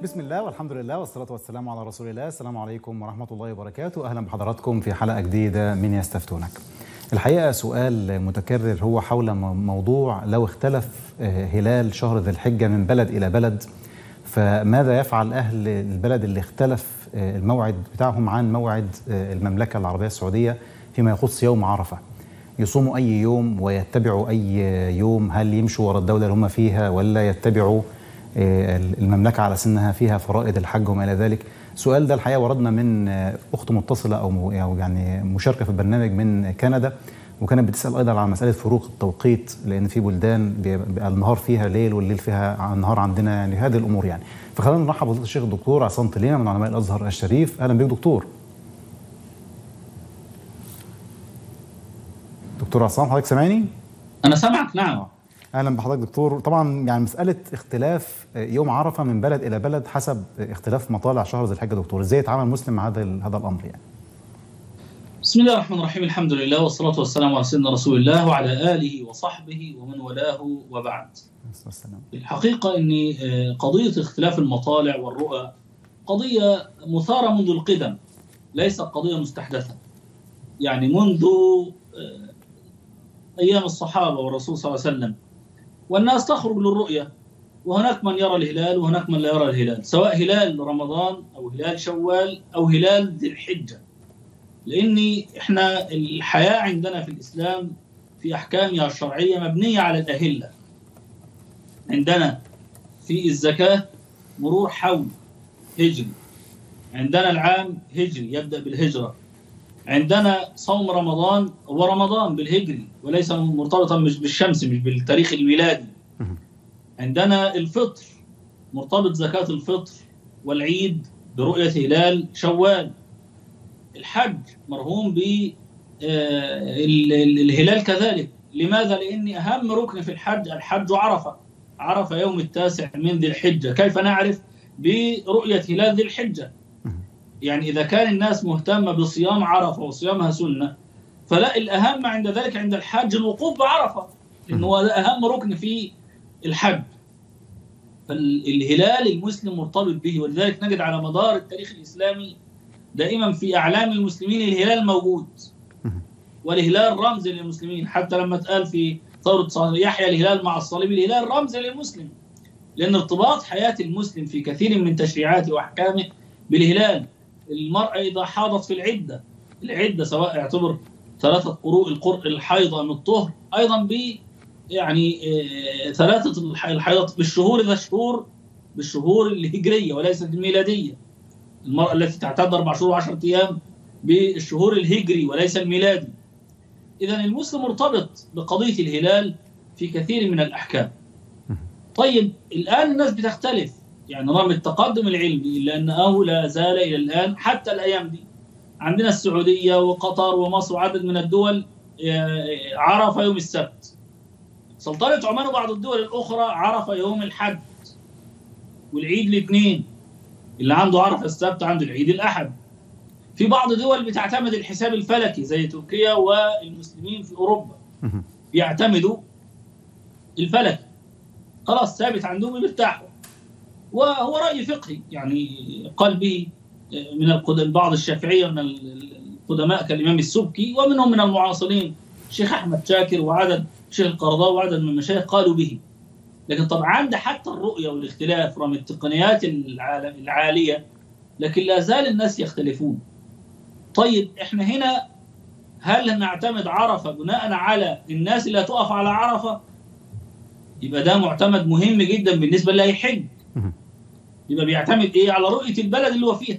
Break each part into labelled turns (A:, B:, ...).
A: بسم الله والحمد لله والصلاة والسلام على رسول الله السلام عليكم ورحمة الله وبركاته أهلا بحضراتكم في حلقة جديدة من يستفتونك الحقيقة سؤال متكرر هو حول موضوع لو اختلف هلال شهر ذي الحجة من بلد إلى بلد فماذا يفعل أهل البلد اللي اختلف الموعد بتاعهم عن موعد المملكة العربية السعودية فيما يخص يوم عرفة يصوموا أي يوم ويتبعوا أي يوم هل يمشوا ورا الدولة اللي هم فيها ولا يتبعوا المملكة على سنها فيها فرائض الحج وما إلى ذلك السؤال ده الحقيقة وردنا من أخت متصلة أو يعني مشاركة في البرنامج من كندا وكانت بتسأل أيضا على مسألة فروق التوقيت لأن في بلدان بيبقى النهار فيها ليل والليل فيها النهار عندنا يعني هذه الأمور يعني فخلينا نرحب بفضيلة الشيخ الدكتور عصام طليمة من علماء الأزهر الشريف أهلا بك دكتور دكتور عصام حضرتك سامعني؟
B: أنا سامعك نعم
A: اهلا بحضرتك دكتور طبعا يعني مساله اختلاف يوم عرفه من بلد الى بلد حسب اختلاف مطالع شهر ذي الحجه دكتور ازاي يتعامل المسلم مع هذا هذا الامر يعني
B: بسم الله الرحمن الرحيم الحمد لله والصلاه والسلام على سيدنا رسول الله وعلى اله وصحبه ومن والاه وبعد
A: السلام.
B: الحقيقه ان قضيه اختلاف المطالع والرؤى قضيه مثاره منذ القدم ليست قضيه مستحدثه يعني منذ ايام الصحابه والرسول صلى الله عليه وسلم والناس تخرج للرؤية وهناك من يرى الهلال وهناك من لا يرى الهلال سواء هلال رمضان أو هلال شوال أو هلال ذي الحجة لأن إحنا الحياة عندنا في الإسلام في أحكامها الشرعية مبنية على الأهلة عندنا في الزكاة مرور حول هجري عندنا العام هجري يبدأ بالهجرة عندنا صوم رمضان هو رمضان بالهجري وليس مرتبطا مش بالشمس مش بالتاريخ الميلادي عندنا الفطر مرتبط زكاة الفطر والعيد برؤية هلال شوال الحج مرهون ب الهلال كذلك لماذا؟ لأن أهم ركن في الحج الحج عرفة عرفة يوم التاسع من ذي الحجة كيف نعرف برؤية هلال ذي الحجة يعني إذا كان الناس مهتمة بصيام عرفة وصيامها سنة فلا الأهم عند ذلك عند الحج الوقوف بعرفة لأنه هو أهم ركن في الحج فالهلال المسلم مرتبط به ولذلك نجد على مدار التاريخ الإسلامي دائما في أعلام المسلمين الهلال موجود والهلال رمز للمسلمين حتى لما اتقال في ثورة يحيى الهلال مع الصليب الهلال رمز للمسلم لأن ارتباط حياة المسلم في كثير من تشريعاته وأحكامه بالهلال المرأة إذا حاضت في العدة العدة سواء اعتبر ثلاثة قروء القرء الحيض أم الطهر أيضا ب يعني ثلاثة الحيض بالشهور إذا شهور بالشهور الهجرية وليست الميلادية المرأة التي تعتد أربع شهور وعشرة أيام بالشهور الهجري وليس الميلادي إذا المسلم مرتبط بقضية الهلال في كثير من الأحكام طيب الآن الناس بتختلف يعني رغم التقدم العلمي إلا أنه لا زال إلى الآن حتى الأيام دي عندنا السعودية وقطر ومصر وعدد من الدول عرف يوم السبت سلطنة عمان وبعض الدول الأخرى عرف يوم الحد والعيد الاثنين اللي عنده عرف السبت عنده العيد الأحد في بعض الدول بتعتمد الحساب الفلكي زي تركيا والمسلمين في أوروبا بيعتمدوا الفلكي خلاص ثابت عندهم بيرتاحوا وهو رأي فقهي يعني قال به من القدم بعض الشافعية من القدماء كالإمام السبكي ومنهم من المعاصرين الشيخ أحمد شاكر وعدد الشيخ القرضاوي وعدد من المشايخ قالوا به لكن طبعا عند حتى الرؤية والاختلاف رغم التقنيات العالية لكن لا زال الناس يختلفون طيب احنا هنا هل نعتمد عرفة بناء على الناس اللي هتقف على عرفة يبقى ده معتمد مهم جدا بالنسبة اللي هيحج يبقى بيعتمد ايه على رؤيه البلد اللي هو فيها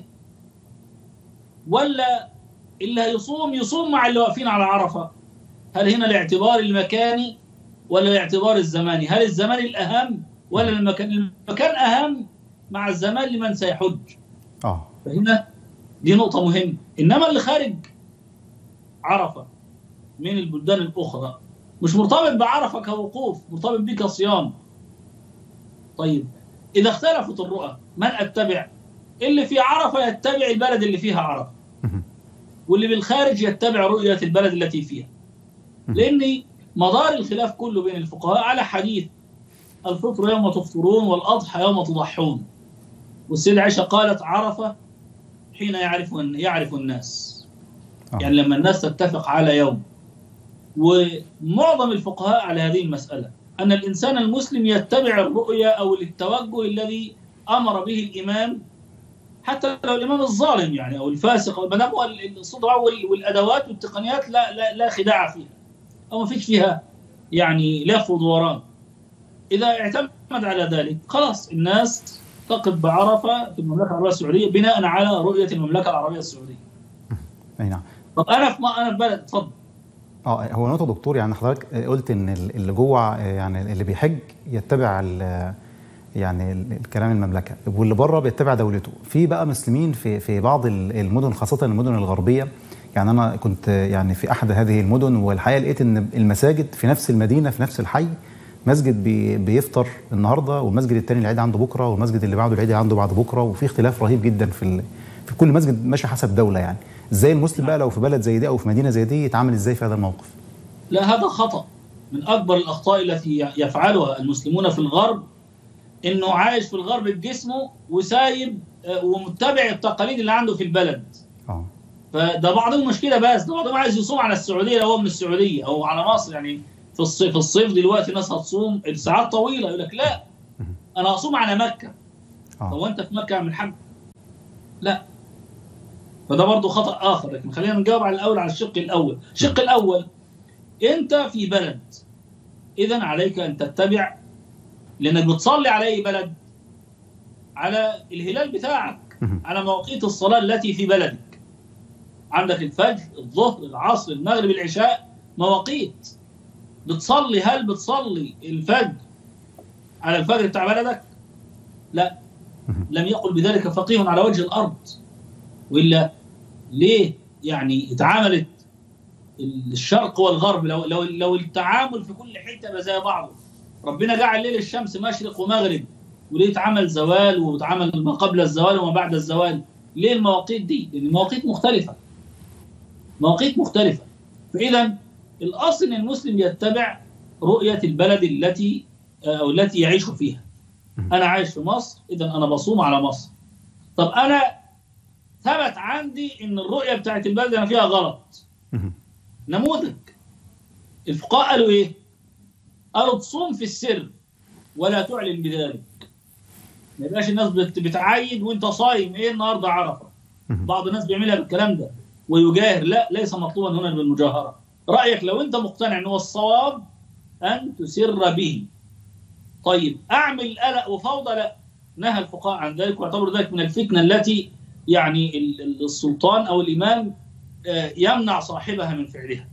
B: ولا اللي هيصوم يصوم مع اللي واقفين على عرفه هل هنا الاعتبار المكاني ولا الاعتبار الزماني هل الزمان الاهم ولا المكان المكان اهم مع الزمان لمن سيحج
A: اه
B: فهنا دي نقطه مهمه انما اللي خارج عرفه من البلدان الاخرى مش مرتبط بعرفه كوقوف مرتبط بيه كصيام طيب إذا اختلفت الرؤى من أتبع اللي في عرفة يتبع البلد اللي فيها عرفة واللي بالخارج يتبع رؤية البلد التي فيها لأن مدار الخلاف كله بين الفقهاء على حديث الفطر يوم تفطرون والأضحى يوم تضحون والسيدة عائشة قالت عرفة حين يعرف يعرف الناس
A: آه.
B: يعني لما الناس تتفق على يوم ومعظم الفقهاء على هذه المسألة أن الإنسان المسلم يتبع الرؤية أو التوجه الذي أمر به الإمام حتى لو الإمام الظالم يعني أو الفاسق أو ما دام هو الصدرة وال- والأدوات والتقنيات لا لا لا خداع فيها أو ما فيش فيها يعني لف ودوران إذا اعتمد على ذلك خلاص الناس تقف بعرفة في المملكة العربية السعودية بناء على رؤية المملكة العربية السعودية
A: اي نعم
B: طب أنا في أنا في بلد اتفضل
A: اه هو نقطة دكتور يعني حضرتك قلت ان ال- اللي جوه يعني اللي بيحج يتبع ال- يعني ال- الكلام المملكة واللي بره بيتبع دولته في بقى مسلمين في في بعض ال- المدن خاصة المدن الغربية يعني انا كنت يعني في احد هذه المدن والحقيقة لقيت ان المساجد في نفس المدينة في نفس الحي مسجد بي بيفطر النهارده والمسجد التاني العيد عنده بكره والمسجد اللي بعده العيد عنده بعد بكره وفي اختلاف رهيب جدا في ال... في كل مسجد ماشي حسب دوله يعني ازاي المسلم بقى لو في بلد زي دي او في مدينه زي دي يتعامل ازاي في هذا الموقف
B: لا هذا خطأ من أكبر الأخطاء التي يفعلها المسلمون في الغرب إنه عايش في الغرب بجسمه وسايب آه، ومتبع التقاليد اللي عنده في البلد
A: اه
B: فده بعضهم مش كده بس ده بعضهم عايز يصوم على السعودية لو هو من السعودية أو على مصر يعني في الصيف في الصيف دلوقتي ناس هتصوم الساعات طويلة يقول لك لا أنا هصوم على مكة هو
A: اه
B: أنت في مكة من حج لا فده برضه خطأ آخر لكن خلينا نجاوب على الأول على الشق الأول الشق الأول أنت في بلد إذا عليك أن تتبع لأنك بتصلي على أي بلد على الهلال بتاعك
A: مهم.
B: على مواقيت الصلاة التي في بلدك عندك الفجر الظهر العصر المغرب العشاء مواقيت بتصلي هل بتصلي الفجر على الفجر بتاع بلدك لا
A: مهم.
B: لم يقل بذلك فقيه على وجه الأرض وإلا ليه يعني اتعاملت الشرق والغرب لو لو لو التعامل في كل حته بقى زي بعضه ربنا جعل ليل الشمس مشرق ومغرب وليه اتعمل زوال واتعمل ما قبل الزوال وما بعد الزوال ليه المواقيت دي؟ لان المواقيت مختلفه مواقيت مختلفه فاذا الاصل ان المسلم يتبع رؤيه البلد التي او التي يعيش فيها انا عايش في مصر اذا انا بصوم على مصر طب انا ثبت عندي ان الرؤيه بتاعت البلد اللي انا فيها غلط
A: مهم.
B: نموذج الفقهاء قالوا ايه؟ قالوا تصوم في السر ولا تعلن بذلك ما يبقاش الناس بت- بتعايد وانت صايم ايه النهارده عرفه
A: مهم.
B: بعض الناس بيعملها بالكلام ده ويجاهر لا ليس مطلوبا هنا بالمجاهره رايك لو انت مقتنع ان هو الصواب ان تسر به طيب اعمل قلق وفوضى لا نهى الفقهاء عن ذلك واعتبروا ذلك من الفتنه التي يعني ال- ال- السلطان او الامام آه، يمنع صاحبها من فعلها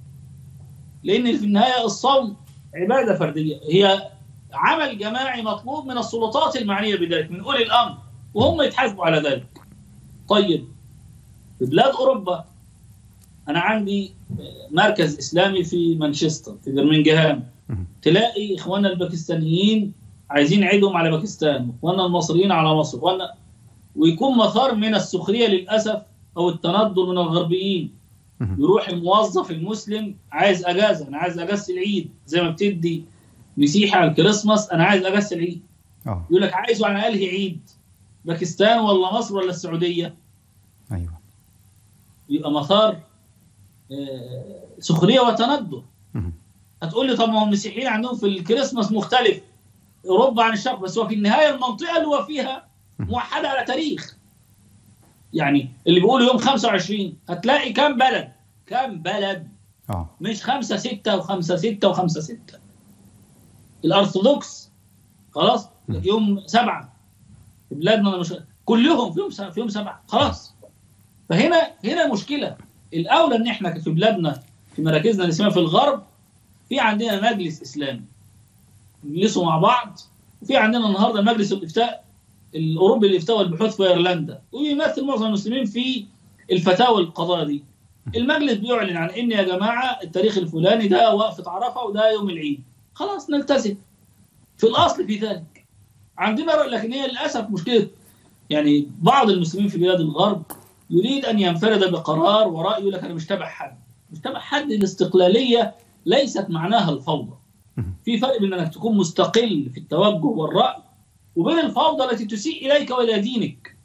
B: لان في النهايه الصوم عباده فرديه هي عمل جماعي مطلوب من السلطات المعنيه بذلك من اولي الامر وهم يتحاسبوا على ذلك طيب في بلاد اوروبا انا عندي مركز اسلامي في مانشستر في برمنجهام
A: مهم.
B: تلاقي اخواننا الباكستانيين عايزين عيدهم على باكستان واخواننا المصريين على مصر واخواننا ويكون مثار من السخريه للاسف او التندر من الغربيين
A: مهم.
B: يروح الموظف المسلم عايز اجازه انا عايز اجازه العيد زي ما بتدي مسيحي على الكريسماس انا عايز اجازه العيد
A: اه
B: يقول لك عايزه على انهي عيد باكستان ولا مصر ولا السعوديه
A: ايوه
B: يبقى مثار آه، سخريه وتندر
A: مهم.
B: هتقول لي طب ما هو المسيحيين عندهم في الكريسماس مختلف اوروبا عن الشرق بس هو في النهايه المنطقه اللي هو فيها موحده على تاريخ يعني اللي بيقولوا يوم 25 هتلاقي كام بلد كام بلد
A: اه
B: مش خمسة ستة وخمسة ستة وخمسة ستة الأرثوذكس خلاص
A: م.
B: يوم سبعة في بلادنا أنا مش كلهم في يوم س- في يوم سبعة خلاص فهنا هنا مشكلة الأولى إن إحنا في بلادنا في مراكزنا الإسلامية في الغرب في عندنا مجلس إسلامي يجلسوا مع بعض وفي عندنا النهارده مجلس الإفتاء الأوروبي للإفتاء والبحوث في أيرلندا ويمثل معظم المسلمين في الفتاوى القضاء دي المجلس بيعلن عن ان يا جماعه التاريخ الفلاني ده وقفه عرفه وده يوم العيد خلاص نلتزم في الاصل في ذلك عندنا رأي لكن هي للاسف مشكله يعني بعض المسلمين في بلاد الغرب يريد ان ينفرد بقرار وراي يقول لك انا مش تابع حد مش تابع حد الاستقلاليه ليست معناها الفوضى في فرق بين انك تكون مستقل في التوجه والراي وبين الفوضى التي تسيء اليك والى دينك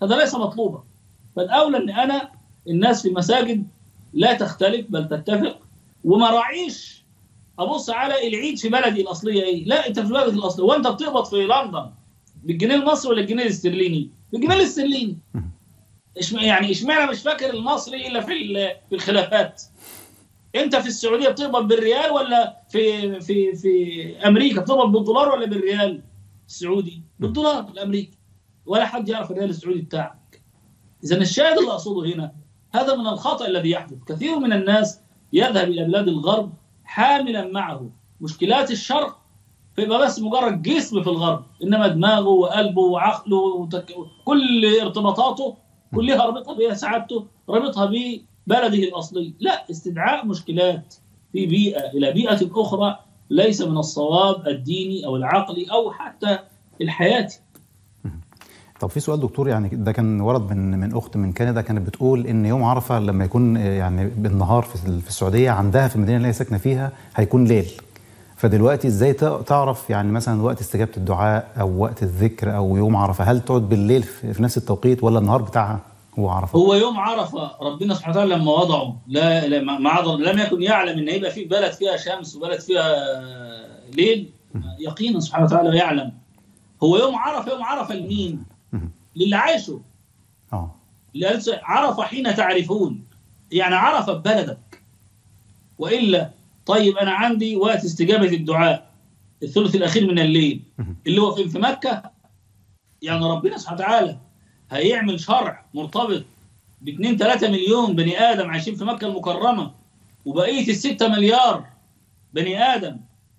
B: هذا ليس مطلوبا فالاولى ان انا الناس في المساجد لا تختلف بل تتفق وما راعيش ابص على العيد في بلدي الاصليه ايه لا انت في بلدك الاصليه وانت بتقبض في لندن بالجنيه المصري ولا الجنيه الاسترليني بالجنيه الاسترليني إشم... يعني اشمعنى مش فاكر المصري الا في ال- في الخلافات انت في السعوديه بتقبض بالريال ولا في في في امريكا بتقبض بالدولار ولا بالريال السعودي بالدولار الامريكي ولا حد يعرف الريال السعودي بتاعك اذا الشاهد اللي اقصده هنا هذا من الخطا الذي يحدث كثير من الناس يذهب الى بلاد الغرب حاملا معه مشكلات الشرق فيبقى بس مجرد جسم في الغرب انما دماغه وقلبه وعقله وتك... كل ارتباطاته كلها رابطها بها سعادته رابطها ببلده الاصلي لا استدعاء مشكلات في بيئه الى بيئه اخرى ليس من الصواب الديني او العقلي او حتى الحياتي
A: طب في سؤال دكتور يعني ده كان ورد من من اخت من كندا كانت بتقول ان يوم عرفه لما يكون يعني بالنهار في في السعوديه عندها في المدينه اللي هي ساكنه فيها هيكون ليل فدلوقتي ازاي ت- تعرف يعني مثلا وقت استجابه الدعاء او وقت الذكر او يوم عرفه هل تقعد بالليل في في نفس التوقيت ولا النهار بتاعها هو عرفه؟
B: هو يوم عرفه ربنا سبحانه وتعالى لما وضعه لا, لا ما عذر لم يكن يعلم ان هيبقى في بلد فيها شمس وبلد فيها ليل يقينا سبحانه وتعالى يعلم هو يوم عرفه يوم عرفه لمين؟ للي عايشه
A: اه
B: اللي عرفه حين تعرفون يعني عرفه ببلدك والا طيب انا عندي وقت استجابه الدعاء الثلث الاخير من الليل اللي هو فين في مكه يعني ربنا سبحانه وتعالى هيعمل شرع مرتبط ب 2 3 مليون بني ادم عايشين في مكه المكرمه وبقيه ال 6 مليار بني ادم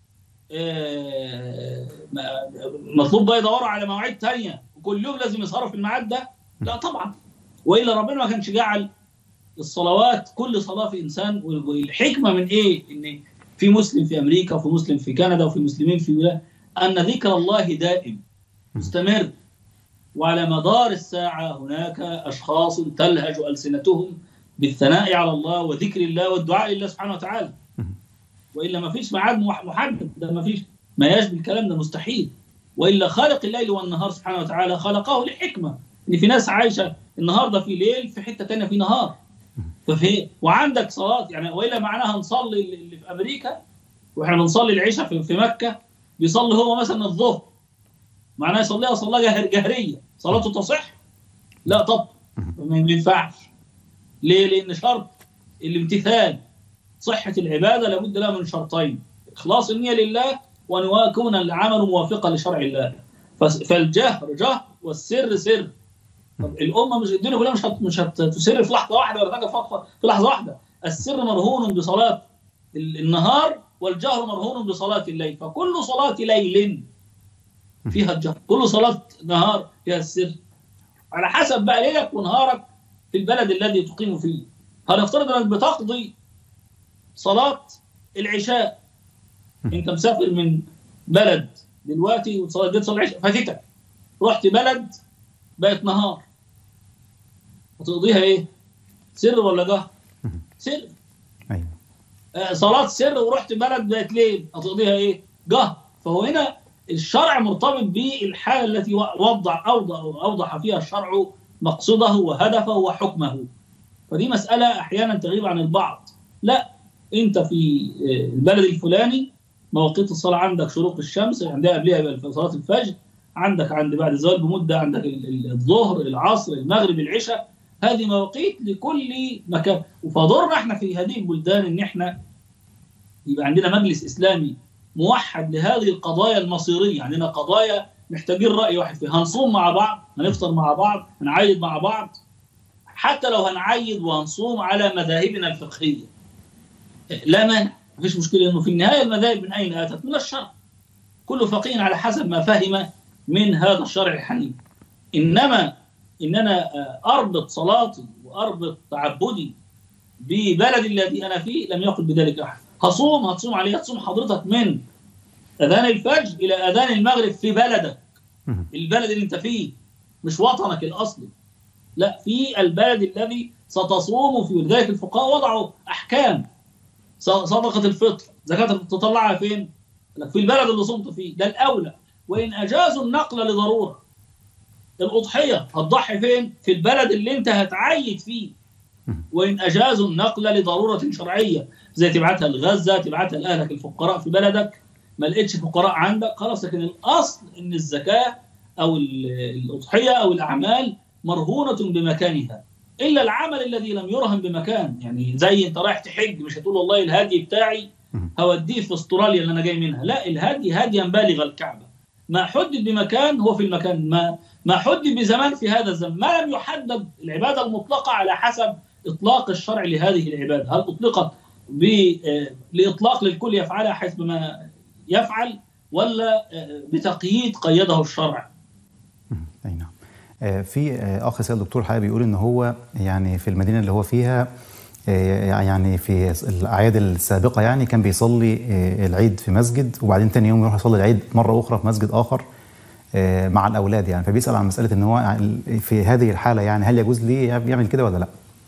B: آه، م- مطلوب بقى يدوروا على مواعيد تانية وكل يوم لازم يسهروا في الميعاد ده لا طبعا والا ربنا ما كانش جعل الصلوات كل صلاه في انسان والحكمه من ايه؟ ان في مسلم في امريكا وفي مسلم في كندا وفي مسلمين في بلاد ان ذكر الله دائم مستمر وعلى مدار الساعه هناك اشخاص تلهج السنتهم بالثناء على الله وذكر الله والدعاء لله سبحانه وتعالى والا ما فيش ميعاد مح- محدد ده ما فيش ما يشبه الكلام ده مستحيل والا خالق الليل والنهار سبحانه وتعالى خلقه لحكمه ان في ناس عايشه النهارده في ليل في حته ثانيه في نهار ففي وعندك صلاه يعني والا معناها نصلي اللي في امريكا واحنا بنصلي العشاء في, في مكه بيصلي هو مثلا الظهر معناها يصليها صلاه جهر جهريه صلاته تصح؟ لا طب ما ينفعش ليه؟ لان شرط الامتثال صحه العباده لابد لها من شرطين اخلاص النيه لله وان يكون العمل موافقا لشرع الله فس- فالجهر جهر والسر سر طب الامه مش الدنيا كلها مش هت مش هتسر في لحظه واحده ولا حاجه في في لحظه واحده السر مرهون بصلاه ال- النهار والجهر مرهون بصلاه الليل فكل صلاه ليل فيها الجهر كل صلاه نهار فيها السر على حسب بقى ليلك ونهارك في البلد الذي تقيم فيه هنفترض انك بتقضي صلاه العشاء انت مسافر من بلد دلوقتي وتصلي جيت صلاه العشاء فاتتك رحت بلد بقت نهار هتقضيها ايه؟ سر ولا جهر؟ سر
A: ايوه
B: آه، صلاه سر ورحت بلد بقت ليل هتقضيها ايه؟ جهر فهو هنا الشرع مرتبط بالحاله التي وضع اوضح اوضح فيها الشرع مقصده وهدفه وحكمه فدي مساله احيانا تغيب عن البعض لا انت في آه، البلد الفلاني مواقيت الصلاه عندك شروق الشمس عندها قبلها يبقى صلاه الفجر عندك عند بعد الزوال بمده عندك ال- ال- الظهر العصر المغرب العشاء هذه مواقيت لكل مكان فدورنا احنا في هذه البلدان ان احنا يبقى عندنا مجلس اسلامي موحد لهذه القضايا المصيريه عندنا قضايا محتاجين راي واحد فيها هنصوم مع بعض هنفطر مع بعض هنعيد مع بعض حتى لو هنعيد وهنصوم على مذاهبنا الفقهيه لا مانع مفيش مشكله انه في النهايه المذاهب من اين اتت؟ من الشرع كل فقيه على حسب ما فهم من هذا الشرع الحنيف انما ان انا اربط صلاتي واربط تعبدي ببلد الذي انا فيه لم يقل بذلك احد هصوم هتصوم عليه هتصوم حضرتك من اذان الفجر الى اذان المغرب في بلدك
A: مهم.
B: البلد اللي انت فيه مش وطنك الاصلي لا في البلد الذي ستصوم فيه ولذلك الفقهاء وضعوا احكام ص- صدقه الفطر زكاه الفطر تطلعها فين؟ لك في البلد اللي صمت فيه ده الاولى وان اجازوا النقل لضروره الاضحيه هتضحي فين؟ في البلد اللي انت هتعيد فيه وان اجازوا النقل لضروره شرعيه زي تبعتها لغزه تبعتها لاهلك الفقراء في بلدك ما لقيتش فقراء عندك خلاص لكن الاصل ان الزكاه او الاضحيه او الاعمال مرهونه بمكانها الا العمل الذي لم يرهن بمكان يعني زي انت رايح تحج مش هتقول والله الهدي بتاعي هوديه في استراليا اللي انا جاي منها لا الهدي هديا بالغ الكعبه ما حدد بمكان هو في المكان ما ما حدد بزمان في هذا الزمان ما لم يحدد العباده المطلقه على حسب اطلاق الشرع لهذه العباده هل اطلقت لاطلاق للكل يفعلها حسب ما يفعل ولا بتقييد قيده الشرع
A: اي نعم في اخ سيد الدكتور الحقيقه بيقول ان هو يعني في المدينه اللي هو فيها يعني في الاعياد السابقه يعني كان بيصلي العيد في مسجد وبعدين تاني يوم يروح يصلي العيد مره اخرى في مسجد اخر مع الاولاد يعني فبيسال عن مساله ان هو في هذه الحاله يعني هل يجوز ليه يعمل كده ولا لا؟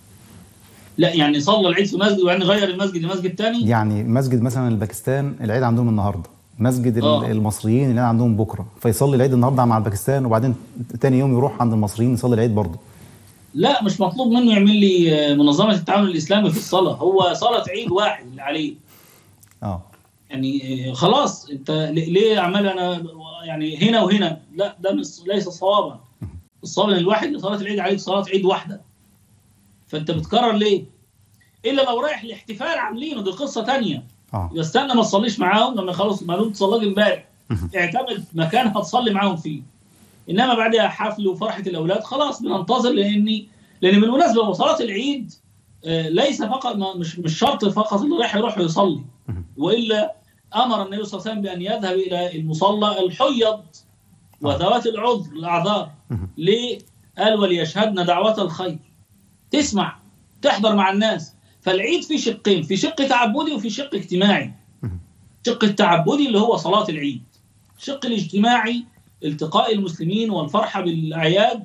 B: لا يعني صلى العيد في مسجد وبعدين غير المسجد لمسجد تاني
A: يعني مسجد مثلا الباكستان العيد عندهم النهارده مسجد آه. المصريين اللي عندهم بكره فيصلي العيد النهارده مع الباكستان وبعدين تاني يوم يروح عند المصريين يصلي العيد برضه
B: لا مش مطلوب منه يعمل لي منظمه التعاون الاسلامي في الصلاه هو صلاه عيد واحد اللي عليه
A: اه
B: يعني خلاص انت ليه عمال انا يعني هنا وهنا لا ده ليس صوابا الصواب ان الواحد صلاه العيد عليك صلاه عيد واحده فانت بتكرر ليه؟ الا لو رايح الاحتفال عاملينه دي قصه ثانيه
A: اه
B: استنى ما تصليش معاهم لما خلاص ما دمت صليت امبارح اعتمد مكان هتصلي معاهم فيه انما بعدها حفل وفرحه الاولاد خلاص بننتظر لاني لان بالمناسبه صلاه العيد ليس فقط مش مش شرط فقط اللي رايح يروح يصلي والا امر النبي صلى الله عليه وسلم بان يذهب الى المصلى الحيض وذوات العذر الاعذار ليه؟ قال وليشهدن دعوه الخير تسمع تحضر مع الناس فالعيد في شقين في شق تعبدي وفي شق اجتماعي الشق التعبدي اللي هو صلاه العيد الشق الاجتماعي التقاء المسلمين والفرحه بالاعياد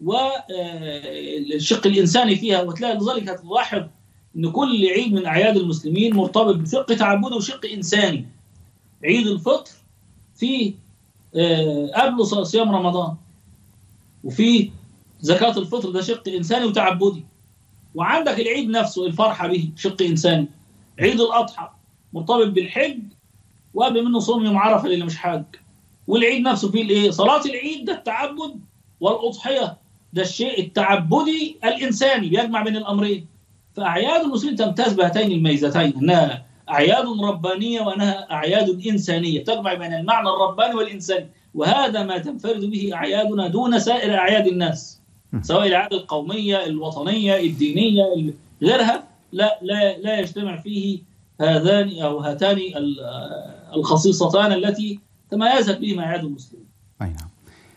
B: والشق الانساني فيها وتلاقي لذلك هتلاحظ ان كل عيد من اعياد المسلمين مرتبط بشق تعبدي وشق انساني عيد الفطر فيه قبله صيام رمضان وفيه زكاه الفطر ده شق انساني وتعبدي وعندك العيد نفسه الفرحه به شق انساني عيد الاضحى مرتبط بالحج وقبل منه صوم يوم عرفه اللي مش حاج والعيد نفسه فيه الايه؟ صلاه العيد ده التعبد والاضحيه ده الشيء التعبدي الانساني بيجمع بين الامرين فاعياد المسلمين تمتاز بهاتين الميزتين انها اعياد ربانيه وانها اعياد انسانيه تجمع بين المعنى الرباني والانساني وهذا ما تنفرد به اعيادنا دون سائر اعياد الناس سواء الاعياد القوميه الوطنيه الدينيه غيرها لا لا لا يجتمع فيه هذان او هاتان الخصيصتان التي تميزت بهما اعياد المسلمين.
A: اي نعم.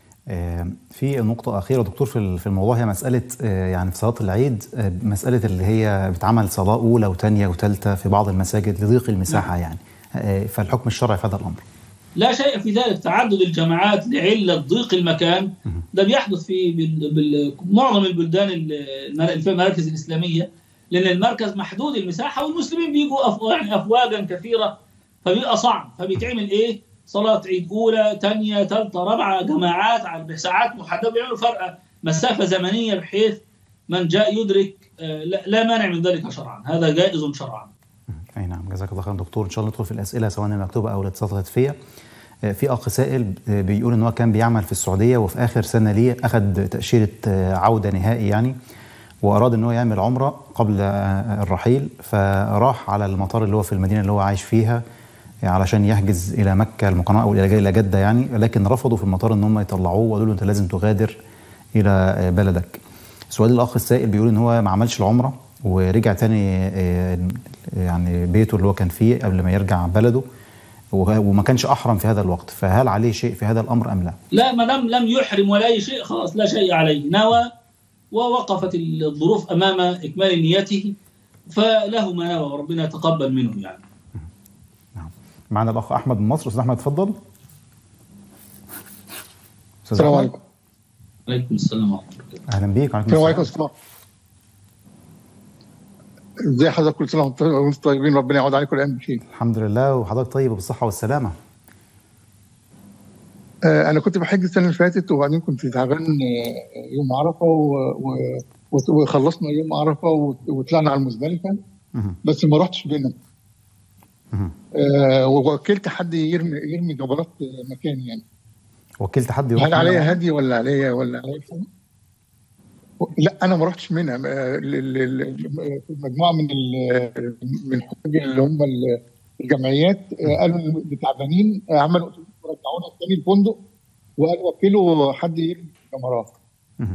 A: في نقطة أخيرة دكتور في في الموضوع هي مسألة يعني في صلاة العيد مسألة اللي هي بتعمل صلاة أولى وثانية وثالثة في بعض المساجد لضيق المساحة يعني فالحكم الشرعي في هذا الأمر.
B: لا شيء في ذلك تعدد الجماعات لعلة ضيق المكان ده بيحدث في معظم البلدان اللي فيها المراكز الإسلامية لأن المركز محدود المساحة والمسلمين بيجوا يعني أفواجا كثيرة فبيبقى صعب فبيتعمل إيه؟ صلاة عيد أولى ثانية ثالثة رابعة جماعات على ساعات محددة بيعملوا فرق مسافة زمنية بحيث من جاء يدرك لا مانع من ذلك شرعا هذا جائز شرعا
A: اي نعم جزاك الله خير دكتور ان شاء الله ندخل في الاسئله سواء المكتوبه او الاتصالات الهاتفيه في اخ سائل بيقول ان هو كان بيعمل في السعوديه وفي اخر سنه ليه اخذ تاشيره عوده نهائي يعني واراد ان هو يعمل عمره قبل الرحيل فراح على المطار اللي هو في المدينه اللي هو عايش فيها علشان يحجز الى مكه المكرمه او الى جده يعني لكن رفضوا في المطار ان هم يطلعوه وقالوا له انت لازم تغادر الى بلدك. سؤال الاخ السائل بيقول ان هو ما عملش العمره ورجع تاني يعني بيته اللي هو كان فيه قبل ما يرجع بلده وما كانش احرم في هذا الوقت فهل عليه شيء في هذا الامر ام لا؟
B: لا ما دام لم يحرم ولا اي شيء خلاص لا شيء عليه نوى ووقفت الظروف امام اكمال نيته فله ما نوى وربنا يتقبل منه يعني.
A: نعم. معنا الاخ احمد من مصر استاذ احمد اتفضل.
C: السلام عليكم.
B: عليكم السلام ورحمه الله.
A: اهلا بيك وعليكم
C: السلام عليكم السلام ازي حضرتك كل سنه وانتم طيبين ربنا يعود عليكم الايام بخير
A: الحمد لله وحضرتك طيب وبالصحه والسلامه
C: آه، انا كنت بحج السنه اللي فاتت وبعدين كنت تعبان آه، يوم عرفه و- و- وت- وخلصنا يوم عرفه وت- وطلعنا على المزدلفه
A: مهم.
C: بس ما رحتش بينا
A: مهم.
C: آه، ووكلت حد يرمي يرمي جبرات آه، مكاني يعني
A: وكلت حد يروح
C: هل عليا
A: منى؟
C: هدي ولا عليا ولا عليا حاجة؟ لا انا ما رحتش منها آه، ل- ل- ل- مجموعه من ال- من حجاج اللي هم ال- الجمعيات آه، قالوا إن تعبانين آه، عملوا أتوبيس ورجعونا تاني الفندق وقالوا وكلوا حد يرمي جمرات
A: مهم.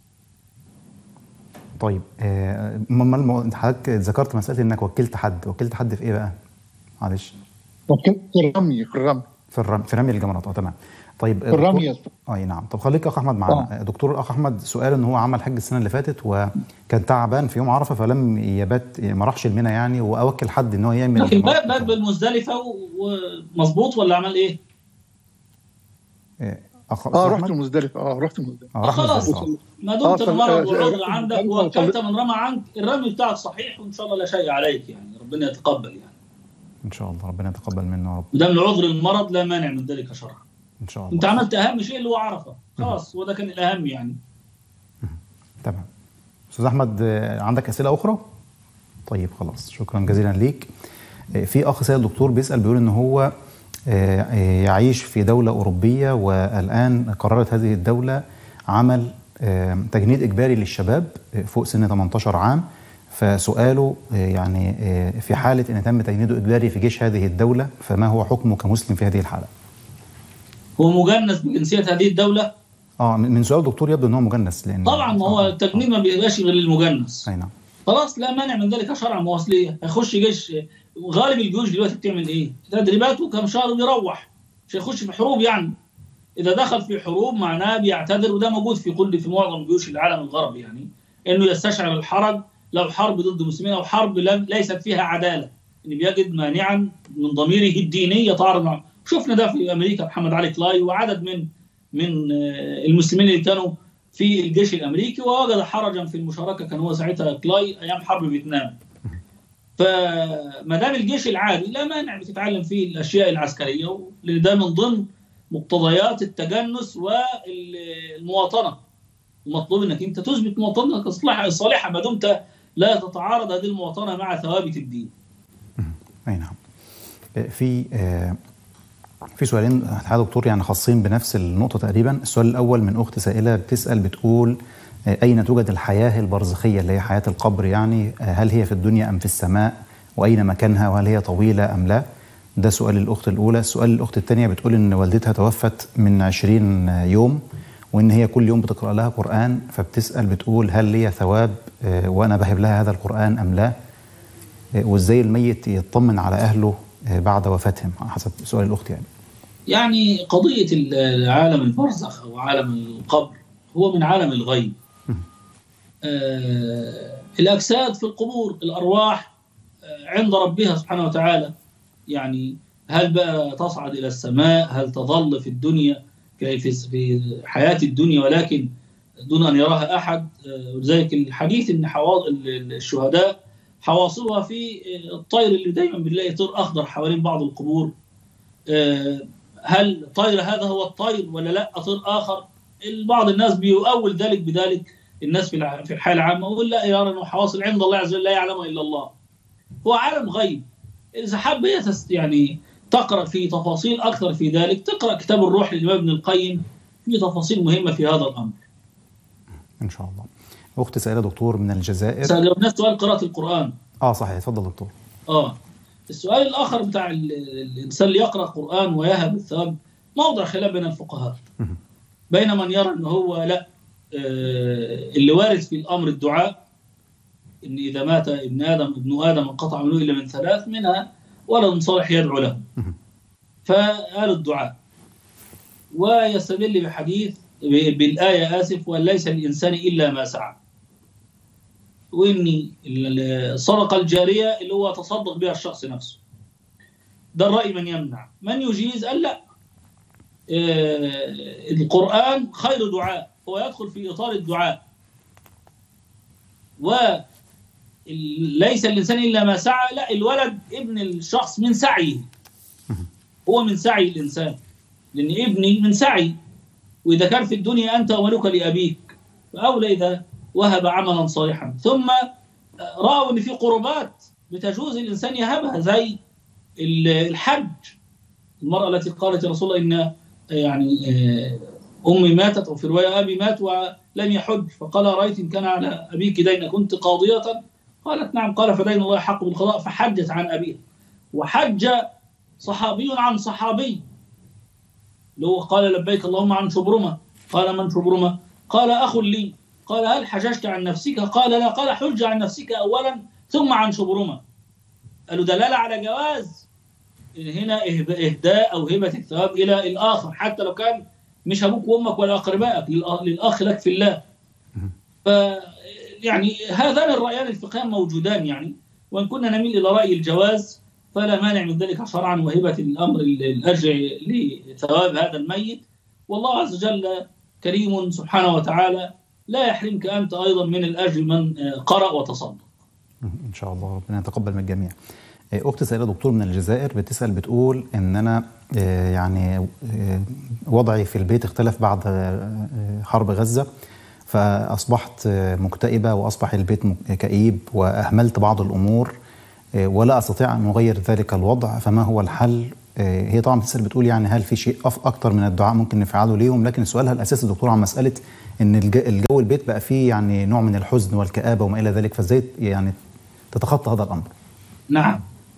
A: طيب آه، امال المو- انت حضرتك ذكرت مساله انك وكلت حد وكلت حد في ايه بقى معلش
C: وكلت في الرمي في الرمي
A: في الرمي في رمي الجمرات اه تمام طيب
C: في الرمي يا
A: دكتور-
C: أستاذ.
A: اي نعم طب خليك اخ احمد معانا آه. دكتور الاخ احمد سؤال ان هو عمل حج السنه اللي فاتت وكان تعبان في يوم عرفه فلم يبات ما راحش المنى يعني واوكل حد ان هو يعمل
B: لكن
A: الجمرات.
B: بات بات بالمزدلفه ومظبوط ولا عمل ايه؟
A: آه، اخ
C: اه
A: أحمد؟
C: رحت المزدلفه اه رحت المزدلفه
A: اه راح
B: خلاص.
A: مزدلفة، آه.
B: ما
C: آه،
B: دمت
C: صل-
B: المرض
C: آه،
B: والعذر
C: آه،
B: عندك
C: آه،
B: ووكلت
C: صل-
B: من رمى عنك الرمي بتاعك صحيح وان شاء الله لا شيء عليك يعني ربنا يتقبل يعني
A: ان شاء الله ربنا يتقبل منا يا رب
B: ما دام العذر المرض لا مانع من ذلك شرعا
A: ان شاء الله
B: انت عملت اهم شيء اللي هو عرفه خلاص وده كان الاهم يعني
A: تمام استاذ احمد آه، عندك اسئله اخرى طيب خلاص شكرا جزيلا ليك آه، في اخ سيد الدكتور بيسال بيقول ان هو آه، آه، يعيش في دوله اوروبيه والان قررت هذه الدوله عمل آه، تجنيد اجباري للشباب آه، فوق سن 18 عام فسؤاله آه، يعني آه، في حاله ان تم تجنيده اجباري في جيش هذه الدوله فما هو حكمه كمسلم في هذه الحاله؟
B: هو مجنس بجنسيه هذه الدوله
A: اه من من سؤال الدكتور يبدو ان هو مجنس لان
B: طبعا ما هو التجنيد ما بيبقاش غير للمجنس
A: اي نعم
B: خلاص لا مانع من ذلك شرعا ما هو أصل إيه؟ هيخش جيش غالب الجيوش دلوقتي بتعمل ايه؟ تدريباته كم شهر وبيروح مش هيخش في حروب يعني اذا دخل في حروب معناه بيعتذر وده موجود في كل في معظم جيوش العالم الغربي يعني انه يستشعر الحرج لو حرب ضد المسلمين او حرب لم ليست فيها عداله ان بيجد مانعا من ضميره الديني يتعارض معه شفنا ده في امريكا محمد علي كلاي وعدد من من آه، المسلمين اللي كانوا في الجيش الامريكي ووجد حرجا في المشاركه كان هو ساعتها كلاي ايام حرب فيتنام فما دام الجيش العادي لا مانع بتتعلم فيه الاشياء العسكريه لان ده من ضمن مقتضيات التجنس والمواطنه المطلوب انك انت تثبت مواطنتك الصالحه الصالحه ما دمت لا تتعارض هذه المواطنه مع ثوابت الدين.
A: اي نعم آه، في آه، في سؤالين الحقيقه يا دكتور يعني خاصين بنفس النقطه تقريبا السؤال الاول من اخت سائله بتسال بتقول آه، اين توجد الحياه البرزخيه اللي هي حياه القبر يعني آه، هل هي في الدنيا ام في السماء واين مكانها وهل هي طويله ام لا ده سؤال الاخت الاولى السؤال الاخت الثانيه بتقول ان والدتها توفت من 20 يوم وان هي كل يوم بتقرا لها قران فبتسال بتقول هل لي ثواب آه، وانا بهب لها هذا القران ام لا آه، وازاي الميت يطمن على اهله آه، بعد وفاتهم على حسب سؤال الاخت يعني
B: يعني قضيه العالم البرزخ او عالم القبر هو من عالم الغيب. آه الاجساد في القبور الارواح آه عند ربها سبحانه وتعالى يعني هل بقى تصعد الى السماء هل تظل في الدنيا في في في حياه الدنيا ولكن دون ان يراها احد آه، ولذلك الحديث ان حوا- ال- الشهداء حواصلها في آه، الطير اللي دايما بنلاقي طير اخضر حوالين بعض القبور آه، هل طير هذا هو الطير ولا لا طير اخر بعض الناس بيؤول ذلك بذلك الناس في الع- في الحاله العامه ويقول لا يرى انه حواصل عند الله عز وجل لا يعلمها الا الله هو عالم غيب اذا حب هي تست يعني تقرا في تفاصيل اكثر في ذلك تقرا كتاب الروح للامام ابن القيم في تفاصيل مهمه في هذا الامر
A: ان شاء الله اخت سائله دكتور من الجزائر
B: جاوبنا سؤال قراءه القران
A: اه صحيح اتفضل دكتور
B: اه السؤال الاخر بتاع ال- ال- الانسان اللي يقرا قران ويهب الثواب موضع خلاف بين الفقهاء
A: مهم.
B: بين من يرى ان هو لا آه، اللي وارد في الامر الدعاء ان اذا مات ابن ادم ابن ادم انقطع عمله الا من ثلاث منها ولد صالح يدعو له
A: مهم.
B: فقال الدعاء ويستدل بحديث ب- بالايه اسف وان ليس للانسان الا ما سعى وان الصدقه الجاريه اللي هو تصدق بها الشخص نفسه ده الراي من يمنع من يجيز قال لا آه، القران خير دعاء هو يدخل في اطار الدعاء وليس الانسان الا ما سعى لا الولد ابن الشخص من سعيه هو من سعي الانسان لان ابني من سعي واذا كان في الدنيا انت وملك لابيك فاولى اذا وهب عملا صالحا ثم راوا ان في قربات بتجوز الانسان يهبها زي الحج المراه التي قالت يا رسول الله ان يعني امي ماتت او في روايه ابي مات ولم يحج فقال رايت ان كان على ابيك دين كنت قاضيه قالت نعم قال فدين الله حق بالقضاء فحجت عن ابيها وحج صحابي عن صحابي اللي هو قال لبيك اللهم عن شبرمه قال من شبرمه قال اخ لي قال هل حججت عن نفسك قال لا قال حج عن نفسك اولا ثم عن شبرمه قالوا دلاله على جواز هنا اهداء او هبه الثواب الى الاخر حتى لو كان مش ابوك وامك ولا اقربائك للاخ لك في الله ف يعني هذان الرايان الفقهيان موجودان يعني وان كنا نميل الى راي الجواز فلا مانع من ذلك شرعا وهبه الامر الاجر لثواب هذا الميت والله عز وجل كريم سبحانه وتعالى لا يحرمك انت ايضا من الاجر من قرأ وتصدق.
A: ان شاء الله ربنا يتقبل من الجميع. اختي سيده دكتور من الجزائر بتسال بتقول ان انا يعني وضعي في البيت اختلف بعد حرب غزه فاصبحت مكتئبه واصبح البيت كئيب واهملت بعض الامور ولا استطيع ان اغير ذلك الوضع فما هو الحل؟ هي طبعا بتسال بتقول يعني هل في شيء اكتر من الدعاء ممكن نفعله ليهم لكن سؤالها الاساسي دكتور عن مساله ان الجو البيت بقى فيه يعني نوع من الحزن والكآبه وما الى ذلك فازاي يعني تتخطى هذا الامر؟
B: نعم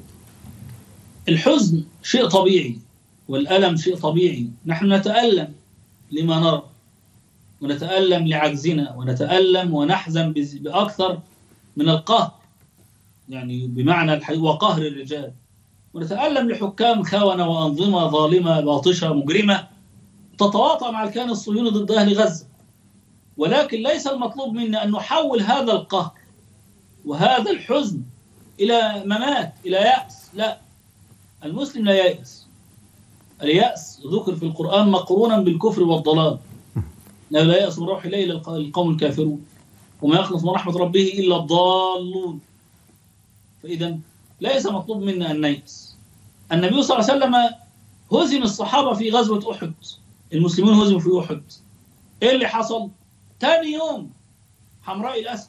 B: الحزن شيء طبيعي والألم شيء طبيعي نحن نتألم لما نرى ونتألم لعجزنا ونتألم ونحزن بأكثر من القهر يعني بمعنى الحقيقة وقهر الرجال ونتألم لحكام خونة وأنظمة ظالمة باطشة مجرمة تتواطأ مع الكيان الصهيوني ضد أهل غزة ولكن ليس المطلوب منا أن نحول هذا القهر وهذا الحزن إلى ممات إلى يأس لا المسلم لا ييأس اليأس ذكر في القرآن مقرونا بالكفر والضلال لا لا يأس من روح الله إلى القوم الكافرون وما يخلص من رحمة ربه إلا الضالون فإذا ليس مطلوب منا أن نيأس النبي صلى الله عليه وسلم هزم الصحابة في غزوة أحد المسلمون هزموا في أحد إيه اللي حصل؟ ثاني يوم حمراء الأسد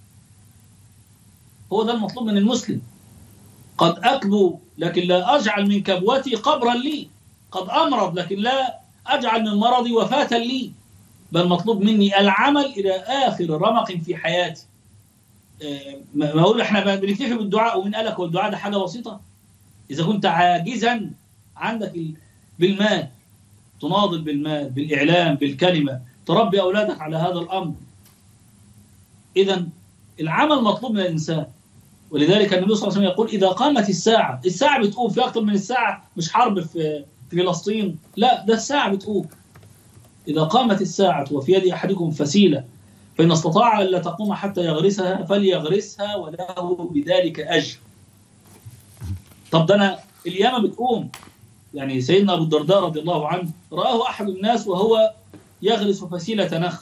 B: هو ده المطلوب من المسلم قد أكبو لكن لا أجعل من كبوتي قبرا لي قد أمرض لكن لا أجعل من مرضي وفاة لي بل مطلوب مني العمل إلى آخر رمق في حياتي ما أقول إحنا بنكتفي بالدعاء ومن قالك والدعاء ده حاجة بسيطة إذا كنت عاجزا عندك بالمال تناضل بالمال بالإعلام بالكلمة تربي أولادك على هذا الأمر إذا العمل مطلوب من الإنسان ولذلك النبي صلى الله عليه وسلم يقول إذا قامت الساعة الساعة بتقوم في أكثر من الساعة مش حرب في في فلسطين لا ده الساعة بتقوم إذا قامت الساعة وفي يد أحدكم فسيلة فإن استطاع ألا تقوم حتى يغرسها فليغرسها وله بذلك أجر طب ده أنا اليامة بتقوم يعني سيدنا أبو الدرداء رضي الله عنه رآه أحد الناس وهو يغرس فسيلة نخل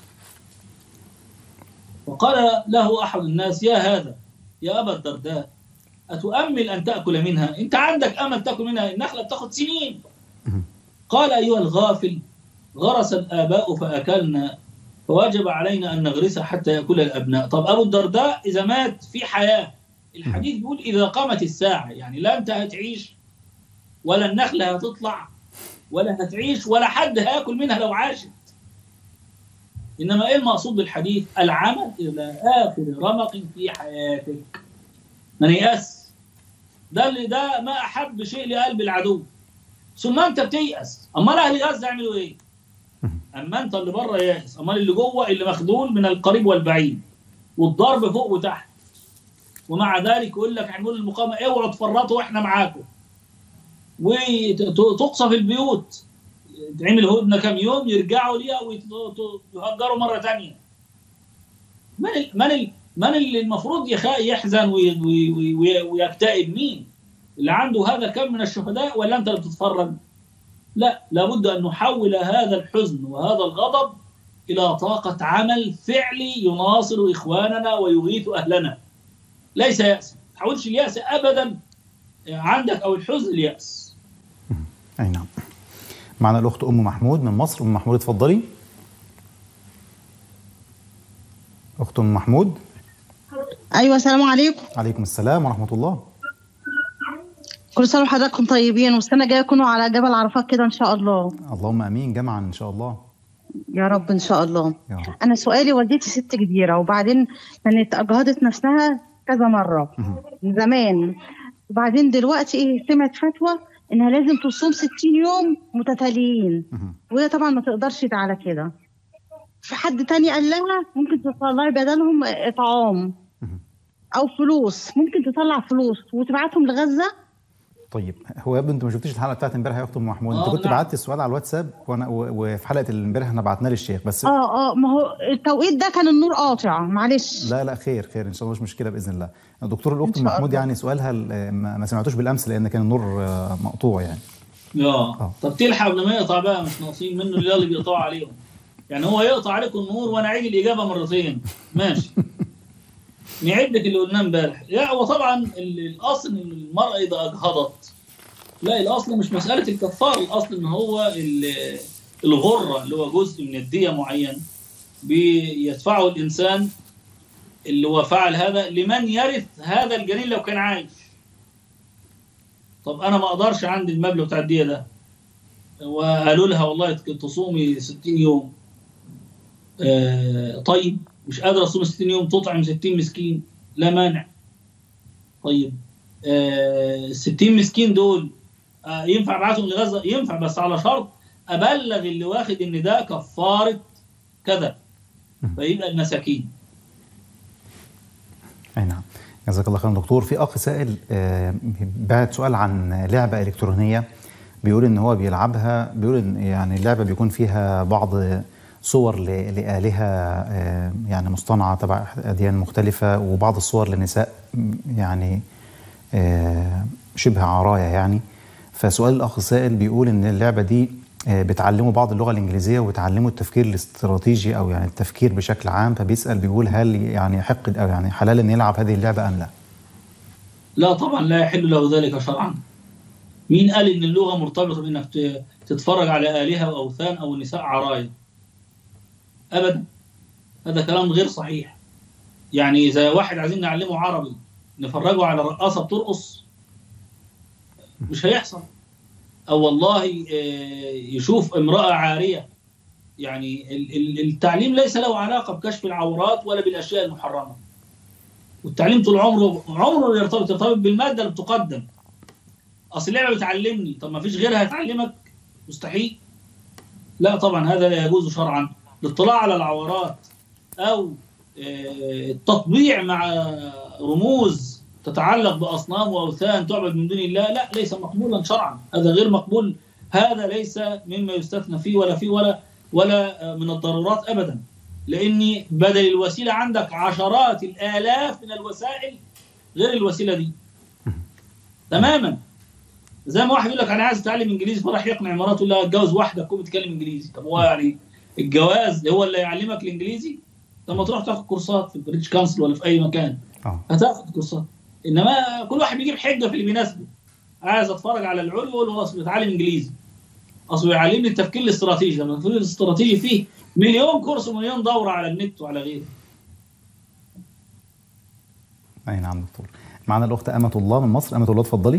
B: وقال له أحد الناس يا هذا يا أبا الدرداء أتؤمل أن تأكل منها أنت عندك أمل تأكل منها النخلة بتاخد سنين قال أيها الغافل غرس الآباء فأكلنا فواجب علينا أن نغرسها حتى يأكل الأبناء طب أبو الدرداء إذا مات في حياة الحديث بيقول إذا قامت الساعة يعني لا أنت هتعيش ولا النخلة هتطلع ولا هتعيش ولا حد هياكل منها لو عاشت إنما إيه المقصود بالحديث العمل إلى آخر رمق في حياتك من يأس ده اللي ده ما أحب شيء لقلب العدو ثم أنت بتيأس أمال أهل غزة يعملوا إيه؟ أما أنت اللي بره يائس أمال اللي جوه اللي مخذول من القريب والبعيد والضرب فوق وتحت ومع ذلك يقول لك هنقول المقاومة اوعوا تفرطوا واحنا معاكم وتقصف البيوت تعمل هدنة كم يوم يرجعوا ليها ويهجروا مرة ثانية من ال من ال من اللي المفروض يحزن ويكتئب مين؟ اللي عنده هذا كم من الشهداء ولا انت اللي بتتفرج؟ لا لابد ان نحول هذا الحزن وهذا الغضب الى طاقة عمل فعلي يناصر اخواننا ويغيث اهلنا. ليس يأس، ما تحاولش اليأس ابدا عندك او الحزن اليأس.
A: اي نعم. معنا الاخت ام محمود من مصر ام محمود اتفضلي اخت ام محمود
D: ايوه السلام عليكم
A: عليكم السلام ورحمه الله
D: كل سنه وحضراتكم طيبين والسنه الجايه تكونوا على جبل عرفات كده ان شاء الله
A: اللهم امين جمعا ان شاء الله
D: يا رب ان شاء الله
A: يا رب
D: انا سؤالي والدتي ست كبيره وبعدين كانت اجهضت نفسها كذا مره
A: مهم.
D: من زمان وبعدين دلوقتي ايه سمعت فتوى انها لازم تصوم 60 يوم متتاليين
A: مهم.
D: وهي طبعا ما تقدرش على كده في حد تاني قال لها ممكن تطلعي بدلهم اطعام
A: مهم.
D: او فلوس ممكن تطلع فلوس وتبعتهم لغزه
A: طيب هو يبدو انت ما شفتيش الحلقه بتاعت امبارح يا اخت ام محمود انت
B: آه،
A: كنت
B: نعم.
A: بعت السؤال على الواتساب وانا و- وفي حلقه امبارح احنا بعتنا للشيخ بس
D: اه اه ما هو التوقيت ده كان النور قاطع معلش
A: لا لا خير خير ان شاء الله مش مشكله باذن الله دكتور
D: إن
A: الاخت
D: شاء
A: ام محمود
D: الله.
A: يعني سؤالها ال- ما ما سمعتوش بالامس لان كان النور آه، مقطوع يعني
B: اه طب تلحق قبل ما يقطع بقى مش ناقصين منه اللي اللي بيقطعوا عليهم يعني هو يقطع عليكم النور وانا اعيد الاجابه مرتين ماشي نعد لك اللي قلناه امبارح لا هو طبعا ال- الاصل ان المراه اذا اجهضت لا الاصل مش مساله الكفار الاصل ان هو ال- الغره اللي هو جزء من الديه معين بيدفعه الانسان اللي هو فعل هذا لمن يرث هذا الجنين لو كان عايش طب انا ما اقدرش عندي المبلغ بتاع الديه ده وقالوا لها والله تصومي 60 يوم آه طيب مش قادره اصوم 60 يوم تطعم 60 مسكين لا مانع طيب آه 60 مسكين دول آه ينفع ابعتهم لغزه ينفع بس على شرط ابلغ اللي واخد ان ده كفاره كذا فيبقى المساكين
A: اي نعم جزاك الله خيرا دكتور في اخ سائل آه، بعت سؤال عن لعبه الكترونيه بيقول ان هو بيلعبها بيقول ان يعني اللعبه بيكون فيها بعض صور ل- لآلهة آه، يعني مصطنعة تبع أديان مختلفة وبعض الصور لنساء م، يعني آه، شبه عراية يعني فسؤال الأخ السائل بيقول إن اللعبة دي آه، بتعلمه بعض اللغة الإنجليزية وبتعلمه التفكير الاستراتيجي أو يعني التفكير بشكل عام فبيسأل بيقول هل يعني حق أو يعني حلال إن يلعب هذه اللعبة أم لا؟
B: لا طبعا لا يحل له ذلك شرعا مين قال ان اللغه مرتبطه بانك ت- تتفرج على الهه واوثان او نساء عرايا ابدا هذا كلام غير صحيح يعني اذا واحد عايزين نعلمه عربي نفرجه على رقاصه بترقص مش هيحصل او والله آه، يشوف امراه عاريه يعني ال- ال- التعليم ليس له علاقه بكشف العورات ولا بالاشياء المحرمه والتعليم طول عمره عمره يرتبط يرتبط بالماده اللي بتقدم اصل اللعبه بتعلمني طب ما فيش غيرها هتعلمك مستحيل لا طبعا هذا لا يجوز شرعا الاطلاع على العورات او آه، التطبيع مع رموز تتعلق باصنام واوثان تعبد من دون الله لا ليس مقبولا شرعا هذا غير مقبول هذا ليس مما يستثنى فيه ولا فيه ولا ولا آه، من الضرورات ابدا لاني بدل الوسيله عندك عشرات الالاف من الوسائل غير الوسيله دي تماما زي ما واحد يقول لك انا عايز اتعلم انجليزي فراح يقنع مراته يقول لها اتجوز واحده تكون بتتكلم انجليزي طب هو يعني الجواز هو اللي يعلمك الانجليزي لما تروح تاخد كورسات في البريتش كونسل ولا في اي مكان
A: آه.
B: هتاخد كورسات انما كل واحد بيجيب حجه في اللي بيناسبه عايز اتفرج على العلو يقول هو اصل بيتعلم انجليزي اصل بيعلمني التفكير الاستراتيجي لما التفكير الاستراتيجي فيه مليون كورس ومليون دوره على النت وعلى غيره
A: أي نعم دكتور معنا الأخت أمة الله من مصر أمة الله اتفضلي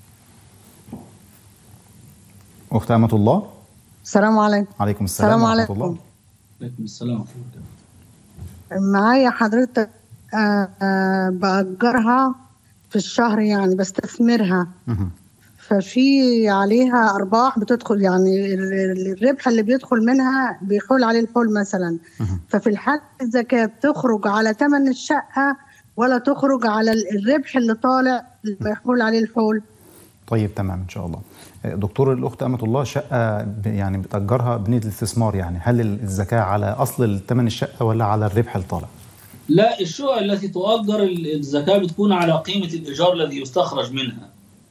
A: أخت أمة الله
E: السلام عليكم
A: عليكم السلام
E: السلام
A: ورحمة
E: عليكم.
A: الله
B: عليكم السلام ورحمه الله وبركاته.
E: معايا حضرتك آه، آه، بأجرها في الشهر يعني بستثمرها
A: مهم.
E: ففي عليها أرباح بتدخل يعني ال- ال- الربح اللي بيدخل منها بيحول عليه الحول مثلا
A: مهم.
E: ففي الحال الزكاة تخرج على ثمن الشقة ولا تخرج على ال- الربح اللي طالع اللي بيحول عليه الحول
A: طيب تمام إن شاء الله دكتور الأخت أمة الله شقة ب- يعني بتأجرها بنية الاستثمار يعني هل الزكاة على أصل ثمن الشقة ولا على الربح اللي طالع؟
B: لا الشقق التي تؤجر ال- الزكاة بتكون على قيمة الإيجار الذي يستخرج منها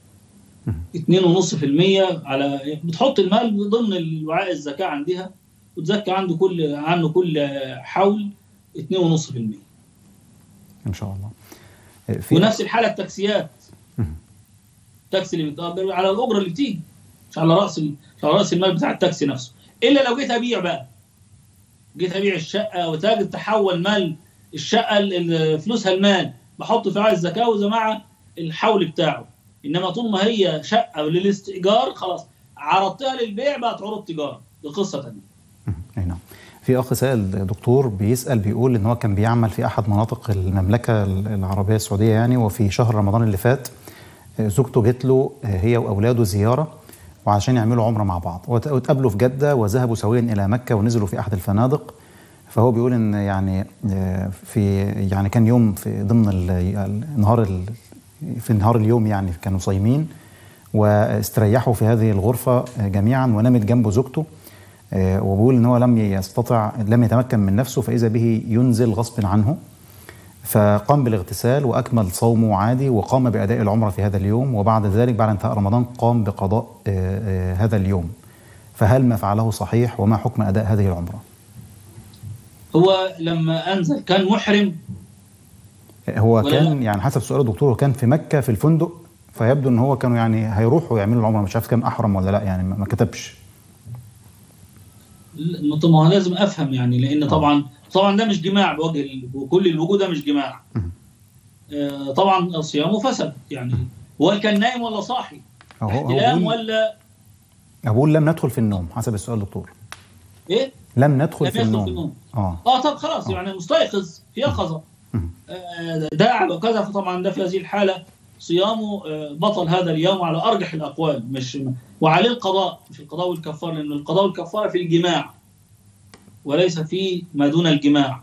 B: 2.5% على بتحط المال ضمن الوعاء الزكاة عندها وتزكى عنده كل عنه كل حول 2.5%
A: إن شاء الله في
B: ونفس الحالة التاكسيات
A: مهم.
B: التاكسي اللي بيتأجر على الأجرة اللي بتيجي مش على راس ال- مش على راس المال بتاع التاكسي نفسه الا لو جيت ابيع بقى جيت ابيع الشقه وتاجر تحول مال الشقه ال- ال- فلوسها المال بحط فيها الزكاه وإذا مع الحول بتاعه انما طول ما هي شقه للاستئجار خلاص عرضتها للبيع بقت عروض تجاره دي قصه ثانيه
A: أي نعم في اخ سائل دكتور بيسال بيقول ان هو كان بيعمل في احد مناطق المملكه العربيه السعوديه يعني وفي شهر رمضان اللي فات آه، زوجته جت له آه، هي واولاده زياره وعشان يعملوا عمره مع بعض وت- واتقابلوا في جده وذهبوا سويا الى مكه ونزلوا في احد الفنادق فهو بيقول ان يعني آه، في يعني كان يوم في ضمن ال- النهار ال- في نهار اليوم يعني كانوا صايمين واستريحوا في هذه الغرفه آه، جميعا ونامت جنبه زوجته آه، وبيقول ان هو لم يستطع لم يتمكن من نفسه فاذا به ينزل غصب عنه فقام بالاغتسال واكمل صومه عادي وقام باداء العمره في هذا اليوم وبعد ذلك بعد انتهاء رمضان قام بقضاء آه، آه، هذا اليوم فهل ما فعله صحيح وما حكم اداء هذه العمره؟
B: هو لما انزل كان محرم
A: هو
B: ولا
A: كان يعني حسب سؤال الدكتور هو كان في مكه في الفندق فيبدو ان هو كانوا يعني هيروحوا يعملوا العمره مش عارف كان احرم ولا لا يعني ما ما كتبش
B: لا، طب ما هو لازم افهم يعني لان طبعا طبعا ده مش جماع بوجه ال- وكل الوجود ده مش جماع
A: مم.
B: آه، طبعا صيامه فسد يعني هو كان نايم ولا صاحي
A: هو هو
B: احتلام
A: بيقول-
B: ولا
A: هو بيقول لم ندخل في النوم حسب السؤال دكتور
B: ايه
A: لم ندخل
B: لم
A: في
B: يدخل
A: النوم
B: في النوم.
A: اه
B: اه طب خلاص
A: آه.
B: يعني مستيقظ في يقظه
A: مم.
B: آه، داعب وكذا فطبعا ده في هذه الحاله صيامه آه، بطل هذا اليوم على ارجح الاقوال مش وعليه القضاء مش القضاء والكفاره لان القضاء والكفاره في الجماع وليس في ما دون الجماع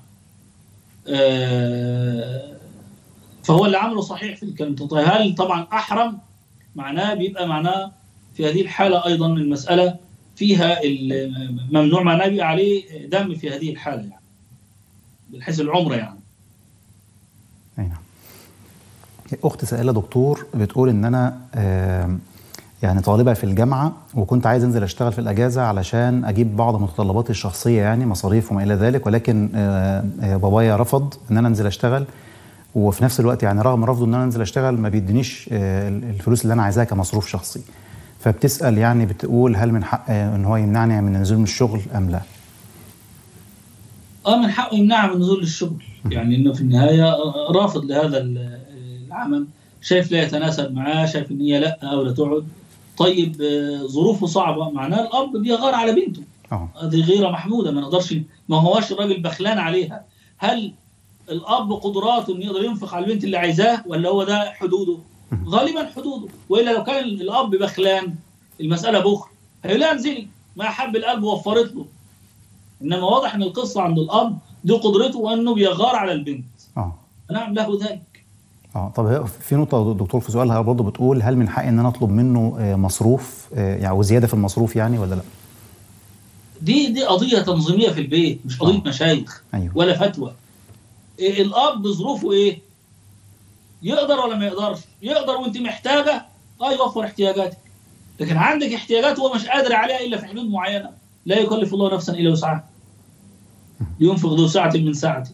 B: آه، فهو اللي عمله صحيح في الكلام طيب هل طبعا احرم معناه بيبقى معناه في هذه الحاله ايضا المساله فيها ال- ممنوع معناه بيبقى عليه دم في هذه الحاله يعني من حيث العمره يعني
A: اي نعم اخت سائله دكتور بتقول ان انا آم، يعني طالبه في الجامعه وكنت عايز انزل اشتغل في الاجازه علشان اجيب بعض متطلباتي الشخصيه يعني مصاريف وما الى ذلك ولكن آه، آه، بابايا رفض ان انا انزل اشتغل وفي نفس الوقت يعني رغم رفضه ان انا انزل اشتغل ما بيدينيش آه، الفلوس اللي انا عايزاها كمصروف شخصي فبتسال يعني بتقول هل من حق آه، ان هو يمنعني من النزول من الشغل ام لا؟
B: اه من حقه يمنعها من نزول الشغل يعني انه في النهايه آه، رافض لهذا ال- العمل شايف لا يتناسب معاه شايف ان هي لا او لا تقعد طيب آه، ظروفه صعبه معناه الاب بيغار على بنته
A: اه
B: هذه غيره محموده ما نقدرش ما هواش الراجل بخلان عليها هل الاب قدراته انه يقدر ينفق على البنت اللي عايزاه ولا هو ده حدوده غالبا حدوده والا لو كان الاب بخلان المساله بخل هيقول لها انزلي ما حب القلب وفرت له انما واضح ان القصه عند الاب دي قدرته وانه بيغار على البنت
A: اه
B: نعم له ذلك
A: اه طب هي في نقطة دكتور في سؤالها برضه بتقول هل من حقي ان انا اطلب منه آه، مصروف آه، يعني وزيادة في المصروف يعني ولا لا؟
B: دي دي قضيه تنظيميه في البيت مش قضيه
A: آه.
B: مشايخ
A: ايوه
B: ولا فتوى إيه الاب ظروفه ايه يقدر ولا ما يقدرش يقدر وانت محتاجه اه يوفر احتياجاتك لكن عندك احتياجات هو مش قادر عليها الا في حدود معينه لا يكلف الله نفسا الا وسعها ينفق ذو سعه من سعته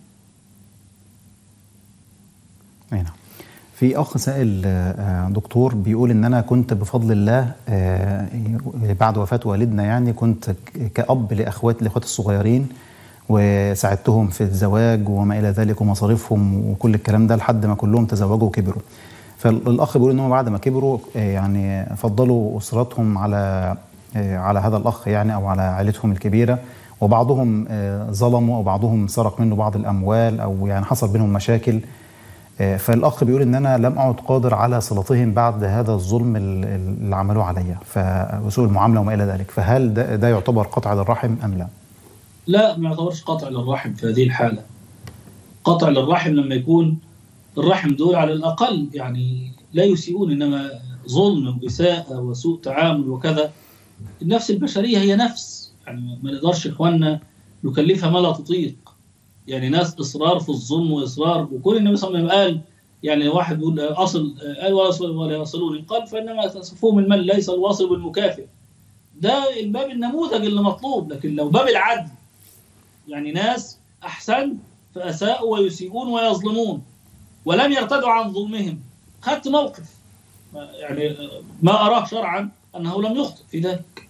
A: اي نعم في اخ سائل آه، دكتور بيقول ان انا كنت بفضل الله آه، بعد وفاة والدنا يعني كنت ك- كأب لاخوات لاخواتي الصغيرين وساعدتهم في الزواج وما الى ذلك ومصاريفهم وكل الكلام ده لحد ما كلهم تزوجوا وكبروا فالاخ بيقول ان هم بعد ما كبروا آه، يعني فضلوا اسرتهم على آه، على هذا الاخ يعني او على عائلتهم الكبيره وبعضهم آه، ظلموا او بعضهم سرق منه بعض الاموال او يعني حصل بينهم مشاكل آه، فالاخ بيقول ان انا لم اعد قادر على صلتهم بعد هذا الظلم ال- ال- اللي عملوه عليا ف- وسوء المعامله وما الى ذلك فهل ده, ده يعتبر قطع للرحم ام لا؟
B: لا ما يعتبرش قطع للرحم في هذه الحاله قطع للرحم لما يكون الرحم دول على الاقل يعني لا يسيئون انما ظلم واساءه وسوء تعامل وكذا النفس البشريه هي نفس يعني ما نقدرش اخواننا نكلفها ما لا تطيق يعني ناس اصرار في الظلم واصرار وكل النبي صلى الله عليه وسلم قال يعني واحد يقول اصل قال ولا يصل ولا يصلوني قال فانما تصفهم المال ليس الواصل بالمكافئ ده الباب النموذج اللي مطلوب لكن لو باب العدل يعني ناس احسن فاساءوا ويسيئون ويظلمون ولم يرتدوا عن ظلمهم خدت موقف ما- يعني ما اراه شرعا انه لم يخطئ في ذلك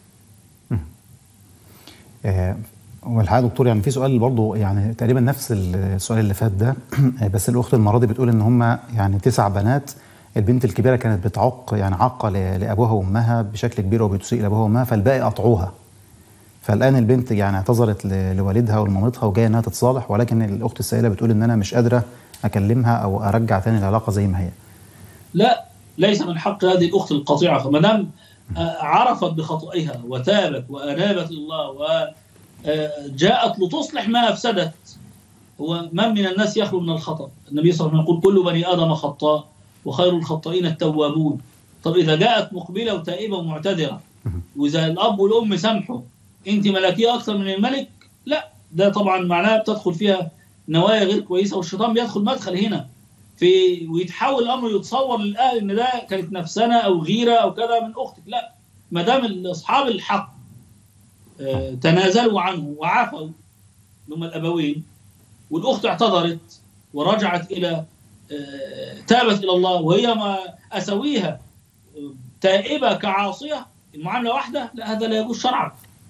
A: آه، والحقيقه يا دكتور يعني في سؤال برضه يعني تقريبا نفس السؤال اللي فات ده بس الاخت المره دي بتقول ان هم يعني تسع بنات البنت الكبيره كانت بتعق يعني عاقه ل- لابوها وامها بشكل كبير وبتسيء لابوها وامها فالباقي قطعوها فالان البنت يعني اعتذرت ل- لوالدها ولمامتها وجايه انها تتصالح ولكن الاخت السائله بتقول ان انا مش قادره اكلمها او ارجع تاني العلاقه زي ما هي
B: لا ليس من حق هذه الاخت القطيعه فما دام آه، عرفت بخطئها وتابت وانابت الله وجاءت لتصلح ما افسدت هو من من الناس يخلو من الخطا النبي صلى الله عليه وسلم يقول كل بني ادم خطاء وخير الخطائين التوابون طب اذا جاءت مقبله وتائبه ومعتذره واذا الاب والام سامحوا انت ملكيه اكثر من الملك لا ده طبعا معناها بتدخل فيها نوايا غير كويسه والشيطان بيدخل مدخل هنا في ويتحول الامر يتصور للاهل ان ده كانت نفسنا او غيره او كذا من اختك لا ما دام اصحاب الحق آه، تنازلوا عنه وعفوا اللي هم الابوين والاخت اعتذرت ورجعت الى آه، تابت الى الله وهي ما اسويها آه، تائبه كعاصيه المعامله واحده لا هذا لا يجوز شرعا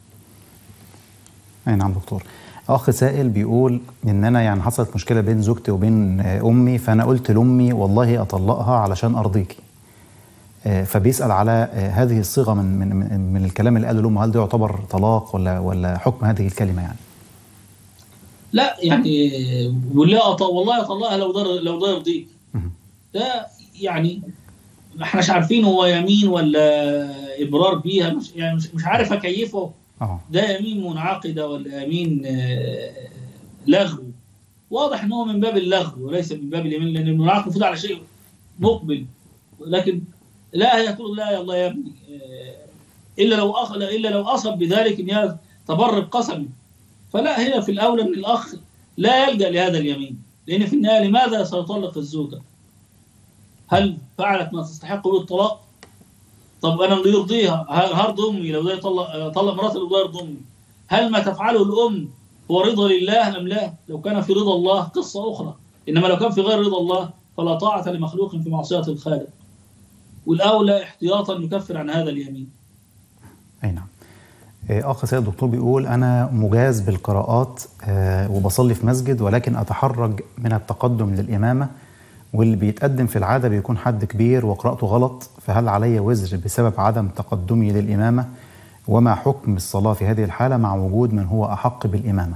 A: اي نعم دكتور اخ سائل بيقول ان انا يعني حصلت مشكله بين زوجتي وبين آه، امي فانا قلت لامي والله اطلقها علشان ارضيكي آه، فبيسال على آه، هذه الصيغه من من من- من الكلام اللي قاله لامه هل ده يعتبر طلاق ولا ولا حكم هذه الكلمه يعني
B: لا يعني والله أط- والله اطلقها لو ده لو ده يرضيك
A: مهم.
B: ده يعني ما احناش عارفين هو يمين ولا ابرار بيها مش يعني مش, مش عارف اكيفه
A: اه
B: ده يمين منعقده ولا يمين آه، لغو واضح ان هو من باب اللغو وليس من باب اليمين لان المنعقد المفروض على شيء مقبل لكن لا هي تقول لا يا الله يا ابني آه، الا لو أخ... الا لو اصب بذلك ان هي تبرر قسمي فلا هي في الاولى ان الاخ لا يلجا لهذا اليمين لان في النهايه لماذا سيطلق الزوجه؟ هل فعلت ما تستحق بالطلاق؟ طب انا اللي يرضيها ه- هرضي امي لو ده يطلق طلق مراتي لو ده يرضي امي هل ما تفعله الام هو رضا لله ام لا؟ لو كان في رضا الله قصه اخرى انما لو كان في غير رضا الله فلا طاعه لمخلوق في معصيه الخالق والاولى احتياطا يكفر عن هذا اليمين
A: اي نعم آه، اخ سيد الدكتور بيقول انا مجاز بالقراءات آه، وبصلي في مسجد ولكن اتحرج من التقدم للامامه واللي بيتقدم في العاده بيكون حد كبير وقراءته غلط فهل علي وزر بسبب عدم تقدمي للامامه وما حكم الصلاه في هذه الحاله مع وجود من هو احق بالامامه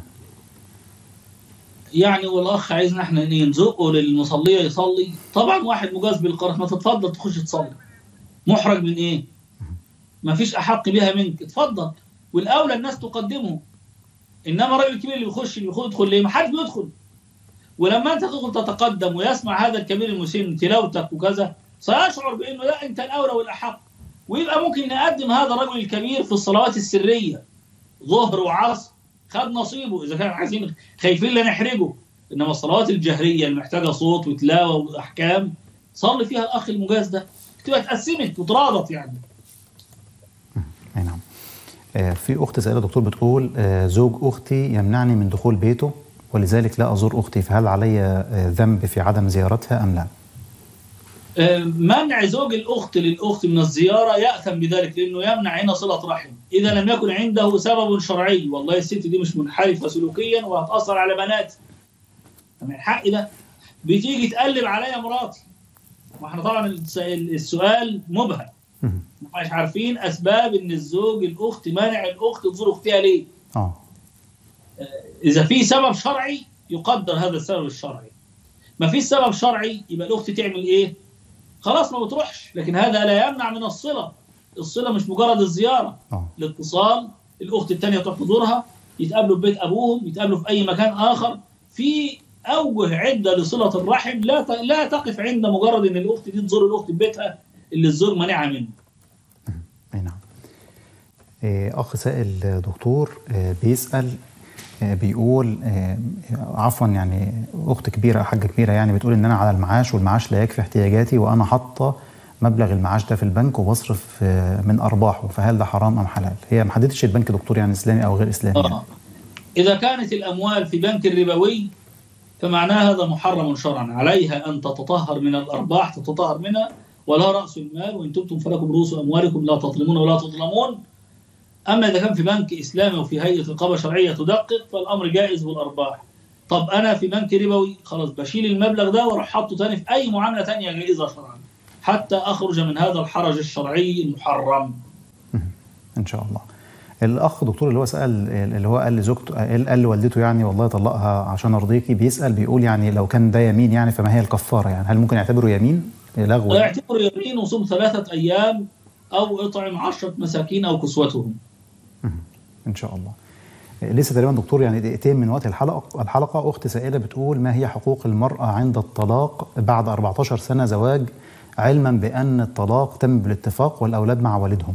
B: يعني والاخ عايزنا احنا إيه نزقه للمصليه يصلي طبعا واحد مجاز بالقراءه ما تتفضل تخش تصلي محرج من ايه؟ ما فيش احق بها منك اتفضل والاولى الناس تقدمه انما الراجل الكبير اللي بيخش اللي بيخش يدخل ليه؟ ما حدش بيدخل ولما انت تدخل تتقدم ويسمع هذا الكبير المسن تلاوتك وكذا سيشعر بانه لا انت الاولى والاحق ويبقى ممكن نقدم هذا الرجل الكبير في الصلوات السريه ظهر وعصر خد نصيبه اذا كان عايزين خايفين لا نحرجه انما الصلوات الجهريه اللي محتاجه صوت وتلاوه واحكام صلي فيها الاخ المجاز ده تبقى اتقسمت وترابط يعني
A: اي نعم آه، في اخت سائله دكتور بتقول آه، زوج اختي يمنعني من دخول بيته ولذلك لا ازور اختي فهل علي آه، ذنب في عدم زيارتها ام لا؟
B: آه، منع زوج الاخت للاخت من الزياره ياثم بذلك لانه يمنع هنا صله رحم اذا لم يكن عنده سبب شرعي والله الست دي مش منحرفه سلوكيا وهتاثر على بناتي من حق ده بتيجي تقلب عليا مراتي ما احنا طبعا الس- السؤال مبهم
A: مهم.
B: مش عارفين اسباب ان الزوج الاخت مانع الاخت تزور اختها ليه
A: اه
B: اذا في سبب شرعي يقدر هذا السبب الشرعي ما فيش سبب شرعي يبقى الاخت تعمل ايه خلاص ما بتروحش لكن هذا لا يمنع من الصله الصله مش مجرد الزياره
A: اه
B: الاتصال الاخت الثانيه تروح تزورها يتقابلوا في بيت ابوهم يتقابلوا في اي مكان اخر في اوجه عده لصله الرحم لا ت- لا تقف عند مجرد ان الاخت دي تزور الاخت في بيتها اللي الزوج مانعها منه
A: اي نعم آه، اخ سائل دكتور آه، بيسال آه، بيقول آه، عفوا يعني اخت كبيره حاجه كبيره يعني بتقول ان انا على المعاش والمعاش لا يكفي احتياجاتي وانا حاطه مبلغ المعاش ده في البنك وبصرف آه، من ارباحه فهل ده حرام ام حلال؟ هي ما حددتش البنك دكتور يعني اسلامي او غير اسلامي يعني.
B: آه. إذا كانت الأموال في بنك الربوي فمعناه هذا محرم شرعا عليها أن تتطهر من الأرباح تتطهر منها ولها راس المال وان تبتم فلكم رؤوس اموالكم لا تظلمون ولا تظلمون اما اذا كان في بنك اسلامي وفي هيئه رقابه شرعيه تدقق فالامر جائز بالارباح طب انا في بنك ربوي خلاص بشيل المبلغ ده واروح حاطه تاني في اي معامله تانية جائزه شرعا حتى اخرج من هذا الحرج الشرعي المحرم
A: ان شاء الله الاخ دكتور اللي هو سال اللي هو قال لزوجته قال قال لوالدته يعني والله طلقها عشان ارضيكي بيسال بيقول يعني لو كان ده يمين يعني فما هي الكفاره يعني هل ممكن يعتبره يمين لغو
B: لا يعتبر يمين وصوم ثلاثه ايام او اطعم عشره مساكين او كسوتهم
A: ان شاء الله لسه تقريبا دكتور يعني دقيقتين من وقت الحلقه الحلقه اخت سائله بتقول ما هي حقوق المراه عند الطلاق بعد 14 سنه زواج علما بان الطلاق تم بالاتفاق والاولاد مع والدهم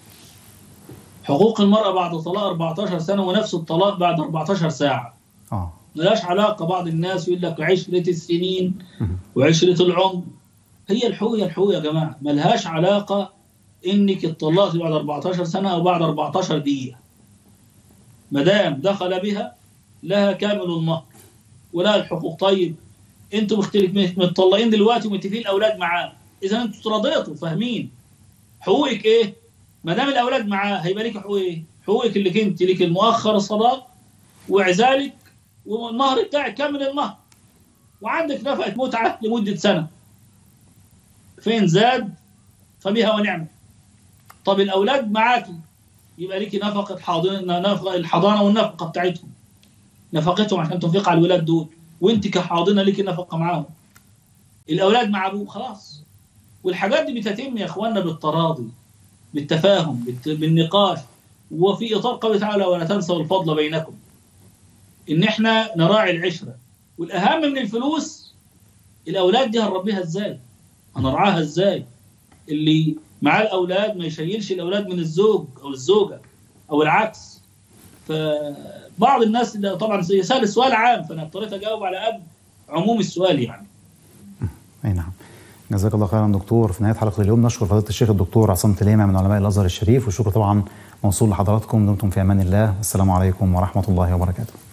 B: حقوق المرأة بعد طلاق 14 سنة ونفس الطلاق بعد 14 ساعة
A: اه
B: ملهاش علاقة بعض الناس يقول لك عشرة السنين وعشرة العمر هي الحقوق هي الحقوق يا جماعة ملهاش علاقة انك اتطلقت بعد 14 سنة او بعد 14 دقيقة ما دام دخل بها لها كامل المهر ولها الحقوق طيب انتوا مختلف متطلقين دلوقتي ومتفقين الاولاد معاه اذا انتوا تراضيتوا فاهمين حقوقك ايه؟ ما دام الاولاد معاه هيبقى ليك حقوق ايه؟ حقوقك اللي كنت ليك المؤخر الصداق وعزالك والمهر بتاعك كامل المهر وعندك نفقه متعه لمده سنه فين زاد فبها ونعمه طب الاولاد معاكي يبقى ليكي نفقه حاضنه نفقه الحضانه والنفقه بتاعتهم نفقتهم عشان تنفق على الولاد دول وانت كحاضنه ليكي نفقه معاهم الاولاد مع ابوه خلاص والحاجات دي بتتم يا اخواننا بالتراضي بالتفاهم بالت... بالنقاش وفي اطار قوله تعالى ولا تنسوا الفضل بينكم ان احنا نراعي العشره والاهم من الفلوس الاولاد دي هنربيها ازاي هنرعاها ازاي اللي معاه الاولاد ما يشيلش الاولاد من الزوج او الزوجه او العكس فبعض الناس ده طبعا يسال سؤال عام فانا اضطريت اجاوب على قد عموم السؤال يعني
A: اي نعم جزاك الله خيرا دكتور في نهايه حلقه اليوم نشكر فضيله الشيخ الدكتور عصام تليمه من علماء الازهر الشريف والشكر طبعا موصول لحضراتكم دمتم في امان الله السلام عليكم ورحمه الله وبركاته